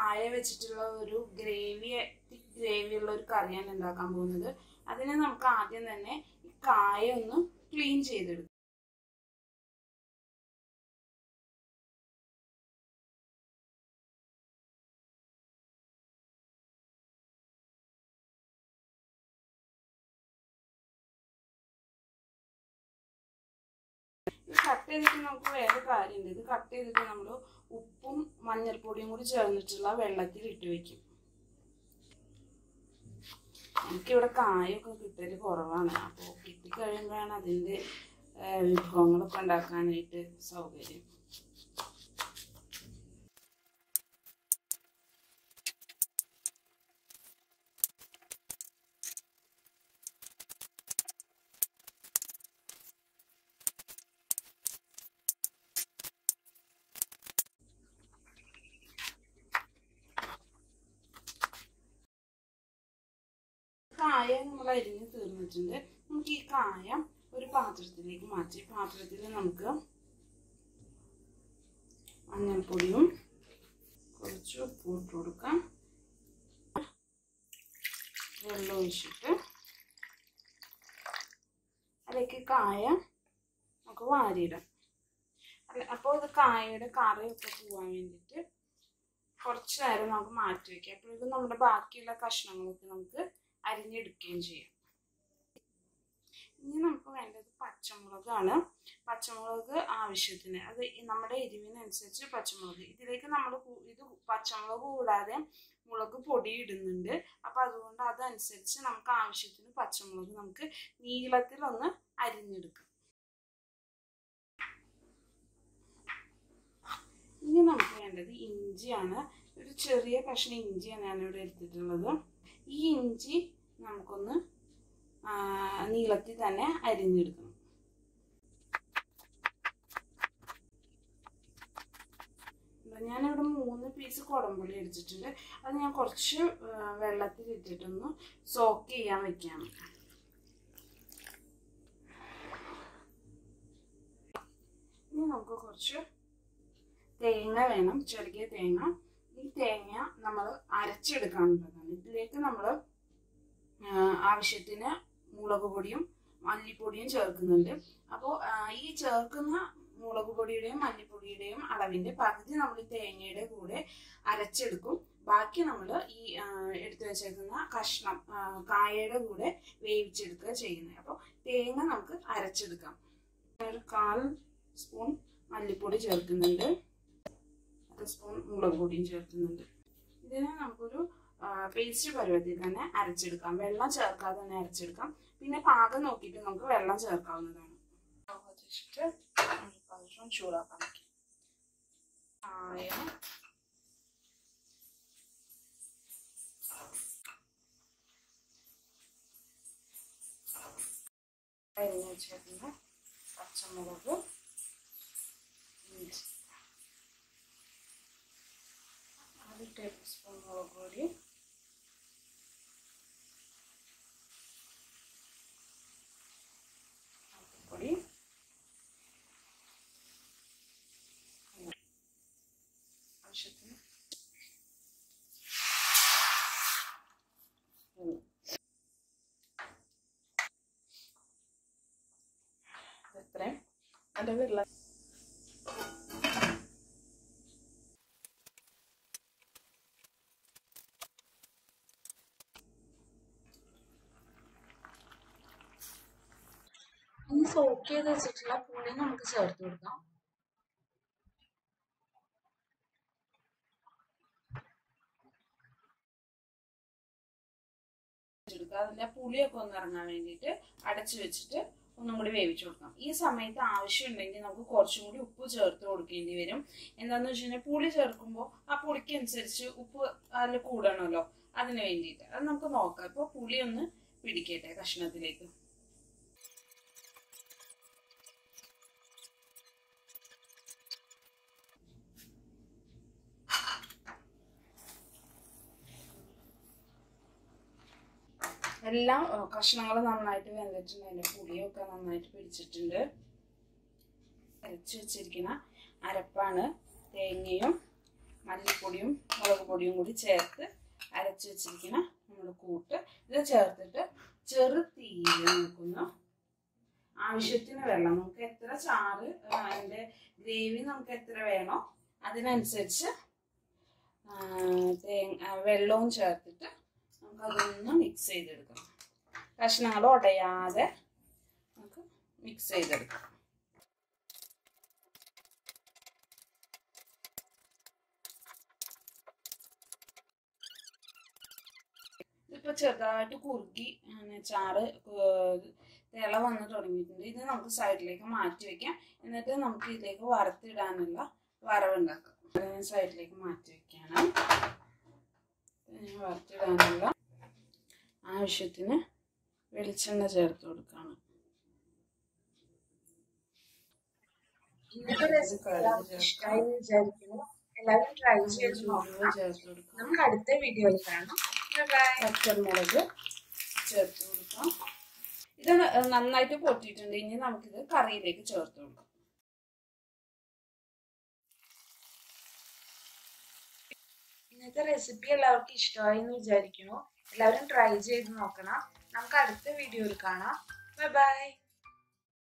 കായ വെച്ചിട്ടുള്ള ഒരു ഗ്രേവി ഗ്രേവി ഉള്ള ഒരു കറിയാണ് ഉണ്ടാക്കാൻ പോകുന്നത് അതിന് നമുക്ക് ആദ്യം തന്നെ ഈ കായ ഒന്ന് ക്ലീൻ ചെയ്തെടുക്കാം കട്ട് ചെയ്തിട്ട് നമുക്ക് വേറെ കാര്യമുണ്ട് ഇത് കട്ട് ചെയ്തിട്ട് നമ്മൾ ഉപ്പും മഞ്ഞൾപ്പൊടിയും കൂടി ചേർന്നിട്ടുള്ള വെള്ളത്തിൽ ഇട്ട് വെക്കും എനിക്കിവിടെ കായൊക്കെ കിട്ടൽ കുറവാണ് അപ്പോൾ കിട്ടിക്കഴിയുമ്പോഴാണ് അതിൻ്റെ വിഭവങ്ങളൊക്കെ ഉണ്ടാക്കാനായിട്ട് സൗകര്യം കായ നമ്മൾ അരിഞ്ഞ് തീർന്നിട്ടുണ്ട് നമുക്ക് ഈ കായ ഒരു പാത്രത്തിലേക്ക് മാറ്റി പാത്രത്തിൽ നമുക്ക് മഞ്ഞൾപ്പൊടിയും കുറച്ച് ഉപ്പ് ഇട്ട് കൊടുക്കാം വെള്ളം ഒഴിച്ചിട്ട് അതിലേക്ക് കായ നമുക്ക് വാരിയിടാം അല്ല അപ്പോൾ ഇത് കായയുടെ കറിയൊക്കെ പോവാൻ വേണ്ടിയിട്ട് കുറച്ച് നേരം നമുക്ക് മാറ്റി വയ്ക്കാം അപ്പോഴേക്കും നമ്മുടെ ബാക്കിയുള്ള കഷ്ണങ്ങളൊക്കെ നമുക്ക് അരിഞ്ഞെടുക്കുകയും ചെയ്യാം ഇനി നമുക്ക് വേണ്ടത് പച്ചമുളകാണ് പച്ചമുളക് ആവശ്യത്തിന് അത് നമ്മുടെ എരിവിനനുസരിച്ച് പച്ചമുളക് ഇതിലേക്ക് നമ്മൾ ഇത് പച്ചമുളക് കൂടാതെ മുളക് പൊടി ഇടുന്നുണ്ട് അപ്പം അതുകൊണ്ട് അതനുസരിച്ച് നമുക്ക് ആവശ്യത്തിന് പച്ചമുളക് നമുക്ക് നീളത്തിലൊന്ന് അരിഞ്ഞെടുക്കാം ഇനി നമുക്ക് വേണ്ടത് ഇഞ്ചിയാണ് ഒരു ചെറിയ കഷ്ണം ഇഞ്ചിയാണ് ഞാനിവിടെ എടുത്തിട്ടുള്ളത് ഈ ഇഞ്ചി നമുക്കൊന്ന് നീളത്തിൽ തന്നെ അരിഞ്ഞെടുക്കണം ഞാനിവിടെ മൂന്ന് പീസ് കുടംപുളി എടുത്തിട്ടുണ്ട് അത് ഞാൻ കുറച്ച് വെള്ളത്തിൽ ഇട്ടിട്ടൊന്ന് സോക്ക് ചെയ്യാൻ വെക്കാം ഇനി നമുക്ക് കുറച്ച് തേങ്ങ വേണം ചെറിയ തേങ്ങ ഈ തേങ്ങ നമ്മൾ അരച്ചെടുക്കാനുള്ളതാണ് ഇതിലേക്ക് നമ്മൾ ആവശ്യത്തിന് മുളക് പൊടിയും മല്ലിപ്പൊടിയും ചേർക്കുന്നുണ്ട് അപ്പോൾ ഈ ചേർക്കുന്ന മുളക് പൊടിയുടെയും മല്ലിപ്പൊടിയുടെയും അളവിന്റെ പകുതി നമ്മൾ തേങ്ങയുടെ കൂടെ അരച്ചെടുക്കും ബാക്കി നമ്മൾ ഈ എടുത്തു വെച്ചേക്കുന്ന കഷ്ണം കായയുടെ കൂടെ വേവിച്ചെടുക്കുക ചെയ്യുന്നത് അപ്പോൾ തേങ്ങ നമുക്ക് അരച്ചെടുക്കാം ഒരു കാൽ സ്പൂൺ മല്ലിപ്പൊടി ചേർക്കുന്നുണ്ട് അര സ്പൂൺ മുളക് പൊടിയും ചേർക്കുന്നുണ്ട് ഇതിനെ നമുക്കൊരു പേസ്റ്റ് പരുവത്തിൽ തന്നെ അരച്ചെടുക്കാം വെള്ളം ചേർക്കാതെ തന്നെ അരച്ചെടുക്കാം പിന്നെ പാകം നോക്കിയിട്ട് നമുക്ക് വെള്ളം ചേർക്കാവുന്നതാണ് വെച്ചിട്ട് പ്രാവശ്യം ചൂടാക്കാൻ വയ്ക്കാം കായം അരിഞ്ഞ് വെച്ചേക്കുന്ന പച്ചമുളക് ഇഞ്ചി ഒരു ടേബിൾ സ്പൂൺ മുളക് പൊടി പൊടി ആവശ്യത്തിന് ഇത്രയും അതിൻ്റെ വെള്ളം ഇനി സോക്ക് ചെയ്ത് വെച്ചിട്ടുള്ള പുളി നമുക്ക് ചേർത്ത് കൊടുക്കാം അതിന്റെ പുളിയൊക്കെ ഒന്ന് ഇറങ്ങാൻ വേണ്ടിയിട്ട് അടച്ചു വെച്ചിട്ട് ഒന്നും കൂടി വേവിച്ചു കൊടുക്കാം ഈ സമയത്ത് ആവശ്യമുണ്ടെങ്കിൽ നമുക്ക് കുറച്ചും കൂടി ഉപ്പ് ചേർത്ത് കൊടുക്കേണ്ടി വരും എന്താന്ന് വെച്ച് കഴിഞ്ഞാൽ പുളി ചേർക്കുമ്പോൾ ആ പുളിക്ക് അനുസരിച്ച് ഉപ്പ് അതിൽ കൂടണമല്ലോ അതിന് വേണ്ടിയിട്ട് അത് നമുക്ക് നോക്കാം ഇപ്പോൾ പുളി ഒന്ന് പിടിക്കട്ടെ കഷ്ണത്തിലേക്ക് എല്ലാം കഷ്ണങ്ങൾ നന്നായിട്ട് വെന്തിട്ടുണ്ട് അതിൻ്റെ പുളിയൊക്കെ നന്നായിട്ട് പിടിച്ചിട്ടുണ്ട് അരച്ച് വെച്ചിരിക്കുന്ന അരപ്പാണ് തേങ്ങയും മല്ലിപ്പൊടിയും മുളക് പൊടിയും കൂടി ചേർത്ത് അരച്ച് വെച്ചിരിക്കുന്ന നമ്മുടെ കൂട്ട് ഇത് ചേർത്തിട്ട് ചെറു തീയിൽ നമുക്കൊന്ന് ആവശ്യത്തിന് വെള്ളം നമുക്ക് എത്ര ചാറ് ആ, അതിന്റെ ഗ്രേവി നമുക്ക് എത്ര വേണോ അതിനനുസരിച്ച് ആ, തേങ്ങ ആ, വെള്ളവും ചേർത്തിട്ട് നമുക്ക് അതൊന്ന് മിക്സ് ചെയ്തെടുക്കണം കഷ്ണങ്ങൾ ഉടയാതെ നമുക്ക് മിക്സ് ചെയ്തെടുക്കാം ഇതിപ്പോ ചെറുതായിട്ട് കുറുക്കി അങ്ങനെ ചാറ് ഏർ തിള വന്ന് തുടങ്ങിയിട്ടുണ്ട് ഇത് നമുക്ക് സൈഡിലേക്ക് മാറ്റി വെക്കാം എന്നിട്ട് നമുക്ക് ഇതിലേക്ക് വറുത്തിടാനുള്ള വറവുണ്ടാക്കാം അത് ഞാൻ സൈഡിലേക്ക് മാറ്റി വെക്കാണ് ഇനി വറുത്തിടാനുള്ള ആവശ്യത്തിന് വെളിച്ചെണ്ണ ചേർത്ത് കൊടുക്കാണ് ഇന്നത്തെ റെസിപ്പി എല്ലാവർക്കും ഇഷ്ടമായി എന്ന് വിചാരിക്കുന്നു എല്ലാവരും ട്രൈ ചെയ്ത് നോക്കണം ചേർത്ത് കൊടുക്കാം നമുക്ക് അടുത്ത വീഡിയോയിൽ കാണാം ബൈ പച്ചമുളക് ചേർത്ത് കൊടുക്കാം ഇത് ന- നന്നായിട്ട് പൊട്ടിയിട്ടുണ്ട് ഇനി നമുക്കിത് കറിയിലേക്ക് ചേർത്ത് കൊടുക്കാം ഇന്നത്തെ റെസിപ്പി എല്ലാവർക്കും ഇഷ്ടമായി എന്ന് വിചാരിക്കുന്നു എല്ലാവരും ട്രൈ ചെയ്ത് നോക്കണം നമുക്ക് അടുത്ത വീഡിയോയിൽ കാണാം ബൈ ബൈ